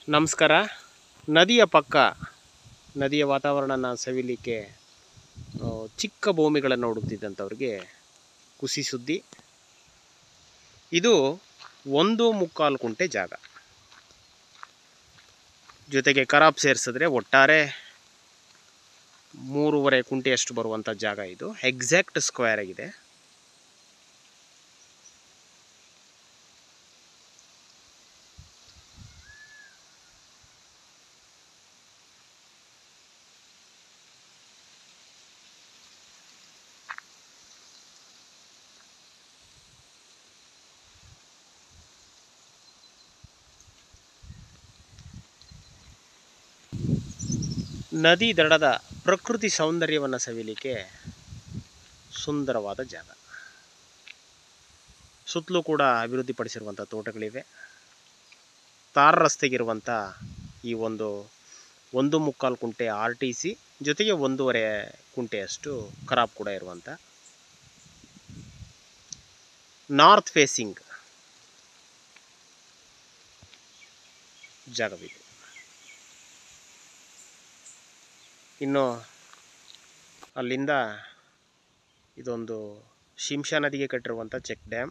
ನಮಸ್ಕಾರ ನದಿಯ ಪಕ್ಕ ನದಿಯ ವಾತಾವರಣನ ಸವಿಲಿಕ್ಕೆ ಆ, ಚಿಕ್ಕ ಭೂಮಿಗಳನ್ನು ಹುಡುಕ್ತಿದ್ದಂಥವ್ರಿಗೆ ಖುಷಿ ಸುದ್ದಿ ಇದು ಒಂದು ಮುಕ್ಕಾಲು ಕುಂಟೆ ಜಾಗ ಜೊತೆಗೆ ಖರಾಬ್ ಸೇರಿಸಿದ್ರೆ ಒಟ್ಟಾರೆ ಮೂರುವರೆ ಕುಂಟೆಯಷ್ಟು ಬರುವಂಥ ಜಾಗ ಇದು ಎಕ್ಸಾಕ್ಟ್ ಸ್ಕ್ವೇರ್ ಆಗಿದೆ ನದಿ ದಡದ ಪ್ರಕೃತಿ ಸೌಂದರ್ಯವನ್ನು ಸವಿಲಿಕ್ಕೆ ಸುಂದರವಾದ ಜಾಗ ಸುತ್ತಲೂ ಕೂಡ ಅಭಿವೃದ್ಧಿಪಡಿಸಿರುವಂಥ ತೋಟಗಳಿವೆ ತಾರ್ ರಸ್ತೆಗಿರುವಂಥ ಈ ಒಂದು ಒಂದು ಮುಕ್ಕಾಲು ಕುಂಟೆ ಆರ್ ಟಿ ಸಿ ಜೊತೆಗೆ ಒಂದೂವರೆ ಕುಂಟೆಯಷ್ಟು ಖರಾಬ್ ಕೂಡ ಇರುವಂಥ ನಾರ್ತ್ ಫೇಸಿಂಗ್ ಜಾಗವಿದೆ ಇನ್ನು ಅಲ್ಲಿಂದ ಇದೊಂದು ಶಿಂಷಾ ನದಿಗೆ ಕಟ್ಟಿರುವಂಥ ಚೆಕ್ ಡ್ಯಾಮ್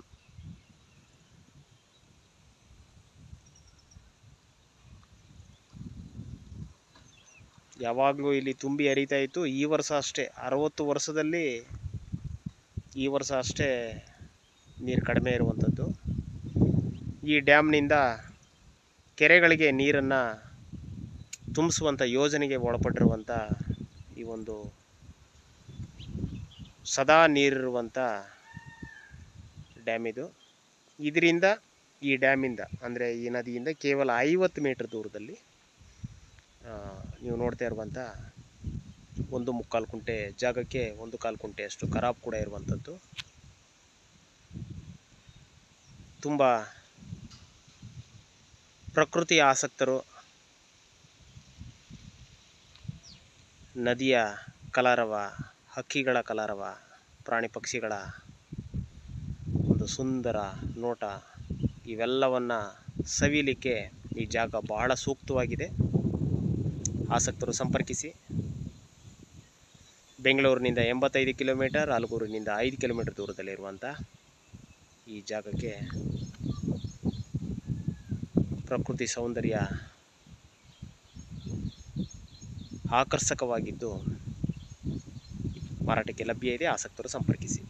ಯಾವಾಗಲೂ ಇಲ್ಲಿ ತುಂಬಿ ಹರಿತಾ ಇತ್ತು ಈ ವರ್ಷ ಅಷ್ಟೇ ಅರವತ್ತು ವರ್ಷದಲ್ಲಿ ಈ ವರ್ಷ ಅಷ್ಟೇ ನೀರು ಕಡಿಮೆ ಇರುವಂಥದ್ದು ಈ ಡ್ಯಾಮ್ನಿಂದ ಕೆರೆಗಳಿಗೆ ನೀರನ್ನು ತುಂಬಿಸುವಂಥ ಯೋಜನೆಗೆ ಒಳಪಟ್ಟಿರುವಂಥ ಈ ಒಂದು ಸದಾ ನೀರಿರುವಂಥ ಡ್ಯಾಮ್ ಇದು ಇದರಿಂದ ಈ ಡ್ಯಾಮಿಂದ ಅಂದರೆ ಈ ನದಿಯಿಂದ ಕೇವಲ ಐವತ್ತು ಮೀಟರ್ ದೂರದಲ್ಲಿ ಆ, ನೀವು ನೋಡ್ತಾ ಇರುವಂಥ ಒಂದು ಮುಕ್ಕಾಲು ಕುಂಟೆ ಜಾಗಕ್ಕೆ ಒಂದು ಕಾಲು ಕುಂಟೆಯಷ್ಟು ಖರಾಬ್ ಕೂಡ ಇರುವಂಥದ್ದು ತುಂಬ ಪ್ರಕೃತಿ ಆಸಕ್ತರು ನದಿಯ ಕಲರವ ಹಕ್ಕಿಗಳ ಕಲರವ ಪ್ರಾಣಿ ಪಕ್ಷಿಗಳ ಒಂದು ಸುಂದರ ನೋಟ ಇವೆಲ್ಲವನ್ನು ಸವಿಲಿಕ್ಕೆ ಈ ಜಾಗ ಬಹಳ ಸೂಕ್ತವಾಗಿದೆ ಆಸಕ್ತರು ಸಂಪರ್ಕಿಸಿ ಬೆಂಗಳೂರಿನಿಂದ ಎಂಬತ್ತೈದು ಕಿಲೋಮೀಟರ್ ಅಲಗೂರಿನಿಂದ ಐದು ಕಿಲೋಮೀಟರ್ ದೂರದಲ್ಲಿರುವಂಥ ಈ ಜಾಗಕ್ಕೆ ಪ್ರಕೃತಿ ಸೌಂದರ್ಯ ಆಕರ್ಷಕವಾಗಿದ್ದು ಮಾರಾಟಕ್ಕೆ ಲಭ್ಯ ಇದೆ ಆಸಕ್ತರು ಸಂಪರ್ಕಿಸಿ